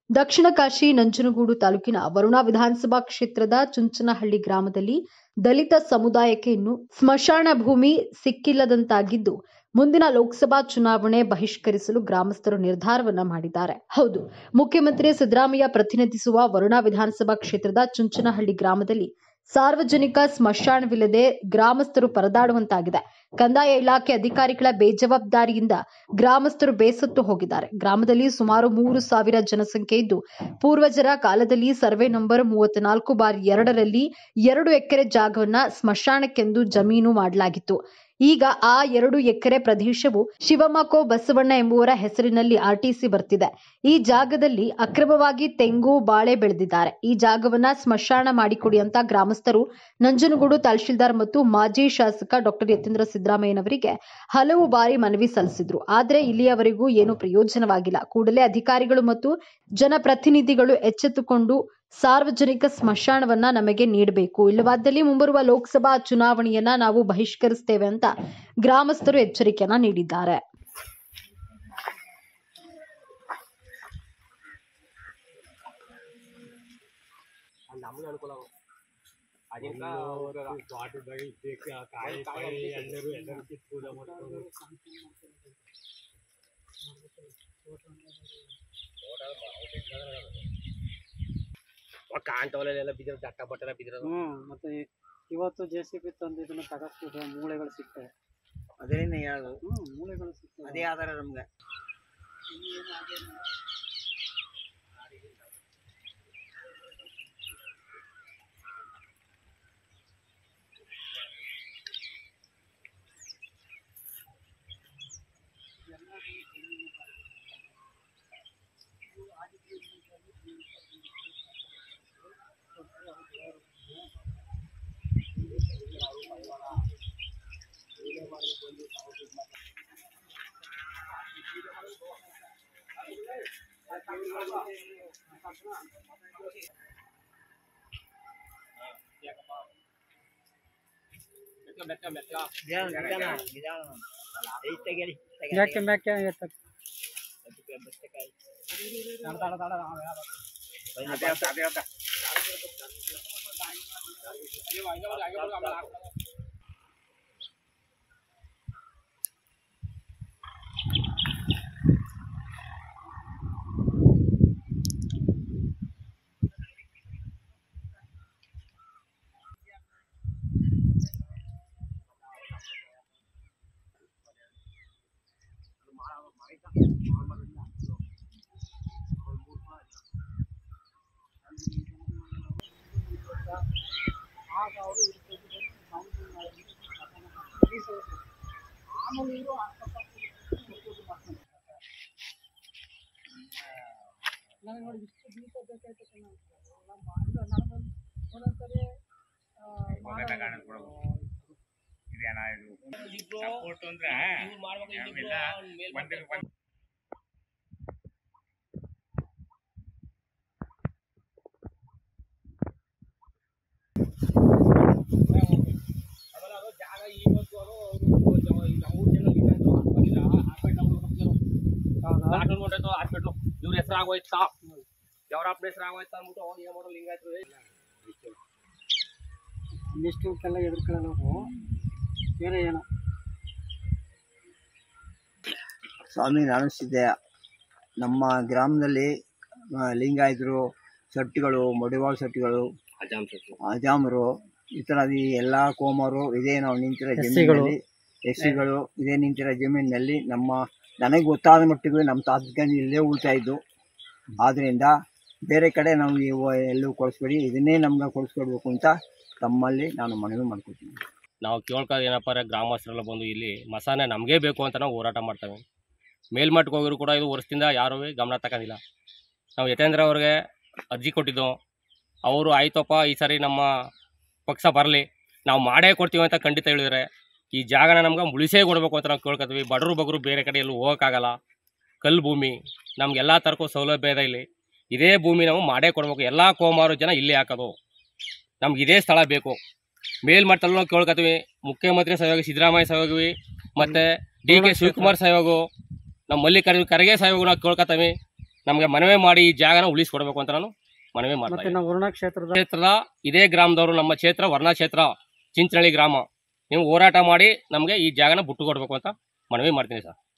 ದಕ್ಷಿಣ ಕಾಶಿ ನಂಜನಗೂಡು ತಾಲೂಕಿನ ವರುಣಾ ವಿಧಾನಸಭಾ ಕ್ಷೇತ್ರದ ಚುಂಚನಹಳ್ಳಿ ಗ್ರಾಮದಲ್ಲಿ ದಲಿತ ಸಮುದಾಯಕ್ಕೆ ಇನ್ನು ಸ್ಮಶಾನ ಭೂಮಿ ಸಿಕ್ಕಿಲ್ಲದಂತಾಗಿದ್ದು ಮುಂದಿನ ಲೋಕಸಭಾ ಚುನಾವಣೆ ಬಹಿಷ್ಕರಿಸಲು ಗ್ರಾಮಸ್ಥರು ನಿರ್ಧಾರವನ್ನ ಮಾಡಿದ್ದಾರೆ ಹೌದು ಮುಖ್ಯಮಂತ್ರಿ ಸಿದ್ದರಾಮಯ್ಯ ಪ್ರತಿನಿಧಿಸುವ ವರುಣಾ ವಿಧಾನಸಭಾ ಕ್ಷೇತ್ರದ ಚುಂಚನಹಳ್ಳಿ ಗ್ರಾಮದಲ್ಲಿ ಸಾರ್ವಜನಿಕ ಸ್ಮಶಾನವಿಲ್ಲದೆ ಗ್ರಾಮಸ್ಥರು ಪರದಾಡುವಂತಾಗಿದೆ ಕಂದಾಯ ಇಲಾಖೆ ಅಧಿಕಾರಿಗಳ ಬೇಜವಾಬ್ದಾರಿಯಿಂದ ಗ್ರಾಮಸ್ಥರು ಬೇಸತ್ತು ಹೋಗಿದ್ದಾರೆ ಗ್ರಾಮದಲ್ಲಿ ಸುಮಾರು ಮೂರು ಸಾವಿರ ಜನಸಂಖ್ಯೆ ಇದ್ದು ಪೂರ್ವಜರ ಕಾಲದಲ್ಲಿ ಸರ್ವೆ ನಂಬರ್ ಮೂವತ್ನಾಲ್ಕು ಬಾರ್ ಎರಡರಲ್ಲಿ ಎರಡು ಎಕರೆ ಜಾಗವನ್ನ ಸ್ಮಶಾನಕ್ಕೆಂದು ಜಮೀನು ಮಾಡಲಾಗಿತ್ತು ಈಗ ಆ ಎರಡು ಎಕರೆ ಪ್ರದೇಶವು ಶಿವಮಕೋ ಬಸವಣ್ಣ ಎಂಬುವರ ಹೆಸರಿನಲ್ಲಿ ಆರ್ಟಿಸಿ ಬರ್ತಿದೆ ಈ ಜಾಗದಲ್ಲಿ ಅಕ್ರಮವಾಗಿ ತೆಂಗು ಬಾಳೆ ಬೆಳೆದಿದ್ದಾರೆ ಈ ಜಾಗವನ್ನ ಸ್ಮಶಾನ ಮಾಡಿಕೊಡಿ ಅಂತ ಗ್ರಾಮಸ್ಥರು ನಂಜನಗೂಡು ತಹಶೀಲ್ದಾರ್ ಮತ್ತು ಮಾಜಿ ಶಾಸಕ ಡಾಕ್ಟರ್ ಯತೀಂದ್ರ ಸಿದ್ದರಾಮಯ್ಯನವರಿಗೆ ಹಲವು ಬಾರಿ ಮನವಿ ಸಲ್ಲಿಸಿದ್ರು ಆದರೆ ಇಲ್ಲಿಯವರೆಗೂ ಏನು ಪ್ರಯೋಜನವಾಗಿಲ್ಲ ಕೂಡಲೇ ಅಧಿಕಾರಿಗಳು ಮತ್ತು ಜನಪ್ರತಿನಿಧಿಗಳು ಎಚ್ಚೆತ್ತುಕೊಂಡು ಸಾರ್ವಜನಿಕ ಸ್ಮಶಾನವನ್ನ ನಮಗೆ ನೀಡಬೇಕು ಇಲ್ಲವಾದಲ್ಲಿ ಮುಂಬರುವ ಲೋಕಸಭಾ ಚುನಾವಣೆಯನ್ನ ನಾವು ಬಹಿಷ್ಕರಿಸ್ತೇವೆ ಅಂತ ಗ್ರಾಮಸ್ಥರು ಎಚ್ಚರಿಕೆಯನ್ನ ನೀಡಿದ್ದಾರೆ ನಮ್ಗೆ ಅನುಕೂಲ ಅದರಿಂದ ತೋಟದಾಗ ಬೇಕು ಆ ಕಾಯಿ ಪಾಯಿ ಎಲ್ಲರೂ ಎಲ್ಲರೂ ಕಿತ್ತು ಪೂಜೆ ಮಾಡ್ಕೊಂಡು ಕಾಂತವಲ್ಲೆಲ್ಲ ಬಿದ್ದಿರೋ ದಟ್ಟ ಬಟ್ಟೆಲ್ಲ ಬಿದ್ದಿರೋದು ಹ್ಮ್ ಮತ್ತೆ ಇವತ್ತು ಜೆ ಸಿ ಬಿ ತಂದು ಇದನ್ನ ತಗಸ್ಬಿಟ್ರೆ ಮೂಳೆಗಳು ಸಿಗ್ತವೆ ಅದೇನೇ ಹೇಳೋದು ಹ್ಮ್ ಮೂಳೆಗಳು ಸಿಗ್ತವೆ ಅದೇ ಆಧಾರ ನಮ್ಗೆ ಮೆಟ್ಲ ಮೆಟ್ಲ ಮೆಟ್ಲ ನಿಧಾನ ನಿಧಾನ ನಿಧಾನ ಐದು ತೆಗೀರಿ ಯಾಕೆ ಮ್ಯಾಕೆ ಎತ್ತಕ್ಕೆ ಅದೇ ಅದೇ ಅದೇ ಅದೇ. ಸಪೋರ್ಟ್ ಅಂದ್ರೆ ಆಮೇಲೆ ಒಂದೇ ಒಂದ್ ಜಾಗ ಇವತ್ತು ನಮ್ಮೂರು ಜನ ಬಂದಿಲ್ಲ ಹಾಸ್ಪಿಟ್ಲ್ ನೋಡೈತು ಹಾಸ್ಪಿಟ್ಲು ಇವ್ರ ಹೆಸರು ಆಗೋಯ್ತಾ ದೇವರಪ್ಪನ ಹೆಸರು ಆಗೋಯ್ತಾ ಅಂದ್ಬಿಟ್ಟು ಅವ್ನು ಏನ್ ಮಾಡೋ ಲಿಂಗಾಯ್ತು ಇಷ್ಟಕ್ಕೆಲ್ಲ ಎದುರ್ಕೊಳ್ಳಲ್ಲ ನಾವು ಬೇರೆ ಏನೋ ಸ್ವಾಮಿ ನಾನು ಸಿದ್ದಯ್ಯ ನಮ್ಮ ಗ್ರಾಮದಲ್ಲಿ ಆ, ಲಿಂಗಾಯತರು ಶೆಟ್ಟಿಗಳು ಮಡಿವಾಳ ಶೆಟ್ಟಿಗಳು ಅಜಾಮರು ಈ ಥರ ಈ ಎಲ್ಲ ಕೋಮರು ಇದೇ ನಾವು ನಿಂತಿರೋ ಜಮೀನಲ್ಲಿ ಎಸ್ ಸಿಗಳು ಇದೇ ನಿಂತಿರೋ ಜಮೀನಿನಲ್ಲಿ ನಮ್ಮ ನನಗೆ ಗೊತ್ತಾದ ಮಟ್ಟಿಗೆ ನಮ್ಮ ತಾತಗಂಜಿ ಇಲ್ಲೇ ಉಳ್ತಾ ಇದ್ದು ಆದ್ದರಿಂದ ಬೇರೆ ಕಡೆ ನಾವು ಇವು ಎಲ್ಲೂ ಕೊಡಿಸ್ಬೇಡಿ ಇದನ್ನೇ ನಮ್ಗೆ ಕೊಡಿಸ್ಕೊಡ್ಬೇಕು ಅಂತ ತಮ್ಮಲ್ಲಿ ನಾನು ಮನವಿ ಮಾಡ್ಕೊತೀನಿ ನಾವು ಕೇಳ್ಕೋದು ಏನಪ್ಪ ಅಂದ್ರೆ ಗ್ರಾಮಸ್ಥರೆಲ್ಲ ಬಂದು ಇಲ್ಲಿ ಮಸಾನೆ ನಮಗೇ ಬೇಕು ಅಂತ ನಾವು ಹೋರಾಟ ಮಾಡ್ತೇವೆ ಮೇಲ್ಮಟ್ಟಕ್ಕೆ ಹೋಗಿದ್ರು ಕೂಡ ಇದು ವರ್ಷದಿಂದ ಯಾರೂ ಗಮನ ತಗೊಂಡಿಲ್ಲ ನಾವು ಯತೇಂದ್ರ ಅವ್ರಿಗೆ ಅರ್ಜಿ ಕೊಟ್ಟಿದ್ದು ಅವರು ಆಯ್ತಪ್ಪ ಈ ಸಾರಿ ನಮ್ಮ ಪಕ್ಷ ಬರಲಿ ನಾವು ಮಾಡೇ ಕೊಡ್ತೀವಿ ಅಂತ ಖಂಡಿತ ಹೇಳಿದ್ರೆ ಈ ಜಾಗನ ನಮ್ಗೆ ಮುಳಿಸೇ ಕೊಡಬೇಕು ಅಂತ ನಾವು ಕೇಳ್ಕೊತೀವಿ ಬಡವರು ಬಗರು ಬೇರೆ ಕಡೆ ಎಲ್ಲೂ ಹೋಗೋಕ್ಕಾಗಲ್ಲ ಕಲ್ಲು ಭೂಮಿ ನಮ್ಗೆಲ್ಲ ಥರಕ್ಕೂ ಸೌಲಭ್ಯ ಇದೆ ಇಲ್ಲಿ ಇದೇ ಭೂಮಿ ನಾವು ಮಾಡೇ ಕೊಡಬೇಕು ಎಲ್ಲ ಕೋಮಾರು ಜನ ಇಲ್ಲೇ ಹಾಕೋದು ನಮ್ಗೆ ಇದೇ ಸ್ಥಳ ಬೇಕು ಮೇಲ್ಮಟ್ಟದಲ್ಲೂ ನಾವು ಕೇಳ್ಕೊತೀವಿ ಮುಖ್ಯಮಂತ್ರಿ ಸಹಯೋಗಿ ಸಿದ್ದರಾಮಯ್ಯ ಸಹಯೋಗಿ ಮತ್ತು ಡಿ ಕೆ ಶಿವಕುಮಾರ್ ಸಹಯೋಗು ನಮ್ಮ ಮಲ್ಲಿಕಾರ್ಜುನ ಖರ್ಗೆ ಸಹಯೋಗ ನಾವು ಕೇಳ್ಕೊತೀವಿ ನಮಗೆ ಮನವಿ ಮಾಡಿ ಈ ಜಾಗನ ಉಳಿಸ್ಕೊಡ್ಬೇಕು ಅಂತ ನಾನು ಮನವಿ ಮತ್ತೆ ಮಾಡ್ತೀನಿ ನಾವು ವರುಣಾ ಕ್ಷೇತ್ರದ ಕ್ಷೇತ್ರದ ಇದೇ ಗ್ರಾಮದವರು ನಮ್ಮ ಕ್ಷೇತ್ರ ವರ್ಣ ಕ್ಷೇತ್ರ ಚಿಂಚನಳ್ಳಿ ಗ್ರಾಮ ನೀವು ಹೋರಾಟ ಮಾಡಿ ನಮಗೆ ಈ ಜಾಗನ ಬಿಟ್ಟು ಕೊಡ್ಬೇಕು ಅಂತ ಮನವಿ ಮಾಡ್ತೀನಿ ಸರ್